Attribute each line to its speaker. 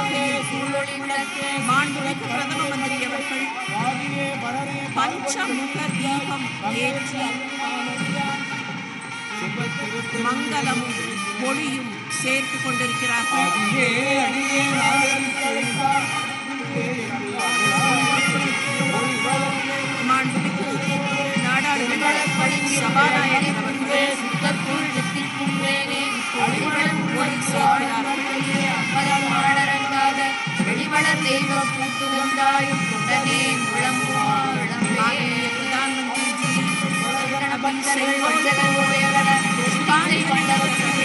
Speaker 1: வகையில் மாண்புமிகு பிரதம மந்திரி அவர்கள் பஞ்சமுக தீபம் ஏற்றி மங்களமும் ஒளியும் சேர்த்து கொண்டிருக்கிறார்கள் மாண்புமிகு நாடாளுமன்ற சபாநாயகர் அவர்கள் ஒளி சேர்க்கிறார்கள் माननीय प्रधानमंत्री जी अभी से